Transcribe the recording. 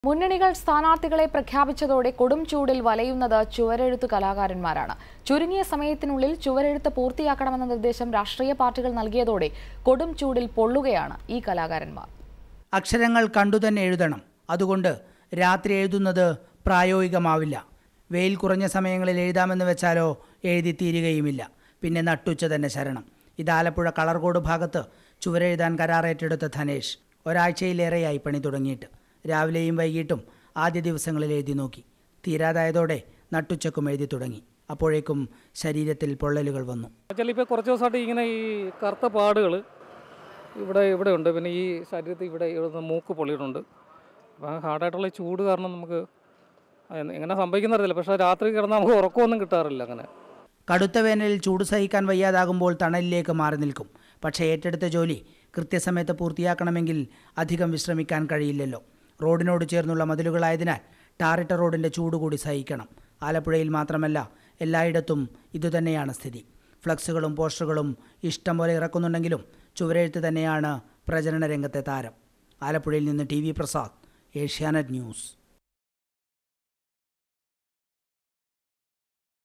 മുന്നണികൾ സ്ഥാനാർത്ഥികളെ പ്രഖ്യാപിച്ചതോടെ കൊടും ചൂടിൽ വലയുന്നത് ചുവരെഴുത്ത് കലാകാരന്മാരാണ് ചുരുങ്ങിയ സമയത്തിനുള്ളിൽ ചുവരെഴുത്ത് പൂർത്തിയാക്കണമെന്ന നിർദ്ദേശം രാഷ്ട്രീയ പാർട്ടികൾ നൽകിയതോടെ കൊടും ചൂടിൽ പൊള്ളുകയാണ് ഈ കലാകാരന്മാർ അക്ഷരങ്ങൾ കണ്ടുതന്നെ എഴുതണം അതുകൊണ്ട് രാത്രി എഴുതുന്നത് പ്രായോഗികമാവില്ല വെയിൽ കുറഞ്ഞ സമയങ്ങളിൽ എഴുതാമെന്ന് വെച്ചാലോ എഴുതി തീരുകയുമില്ല പിന്നെ നട്ടുച്ച തന്നെ ശരണം ഇത് ആലപ്പുഴ കളർകോട് ഭാഗത്ത് ചുവരെഴുതാൻ കരാറേറ്റെടുത്ത ധനേഷ് ഒരാഴ്ചയിലേറെയായി പണി തുടങ്ങിയിട്ട് രാവിലെയും വൈകിട്ടും ആദ്യ ദിവസങ്ങളിൽ എഴുതി നോക്കി തീരാതായതോടെ നട്ടുച്ചക്കും എഴുതി തുടങ്ങി അപ്പോഴേക്കും ശരീരത്തിൽ പൊള്ളലുകൾ വന്നു വെച്ചാൽ ഇപ്പോൾ കുറച്ച് ദിവസമായിട്ട് ഇങ്ങനെ ഈ കറുത്ത പാടുകൾ ഇവിടെ ഇവിടെ ഉണ്ട് പിന്നെ ഈ ശരീരത്തിൽ ഇവിടെ ഇവിടെ മൂക്ക് പൊള്ളിയിട്ടുണ്ട് അപ്പോൾ ഹാർഡായിട്ടുള്ള ഈ ചൂട് കാരണം നമുക്ക് അത് എങ്ങനെ സംഭവിക്കുന്ന അറിയില്ല പക്ഷേ രാത്രി കിടന്നാൽ നമുക്ക് ഉറക്കമൊന്നും കിട്ടാറില്ല അങ്ങനെ കടുത്ത വേനലിൽ ചൂട് സഹിക്കാൻ വയ്യാതാകുമ്പോൾ തണലിലേക്ക് മാറി നിൽക്കും പക്ഷേ ഏറ്റെടുത്ത ജോലി കൃത്യസമയത്ത് പൂർത്തിയാക്കണമെങ്കിൽ അധികം വിശ്രമിക്കാൻ കഴിയില്ലല്ലോ റോഡിനോട് ചേർന്നുള്ള മതിലുകളായതിനാൽ ടാറിട്ട റോഡിൻ്റെ ചൂട് കൂടി സഹിക്കണം ആലപ്പുഴയിൽ മാത്രമല്ല എല്ലായിടത്തും ഇതുതന്നെയാണ് സ്ഥിതി ഫ്ലക്സുകളും പോസ്റ്ററുകളും ഇഷ്ടം പോലെ ഇറക്കുന്നുണ്ടെങ്കിലും ചുവരെഴുത്ത് തന്നെയാണ് പ്രചരണ രംഗത്തെ താരം ആലപ്പുഴയിൽ നിന്ന് T V Prasad Asianet news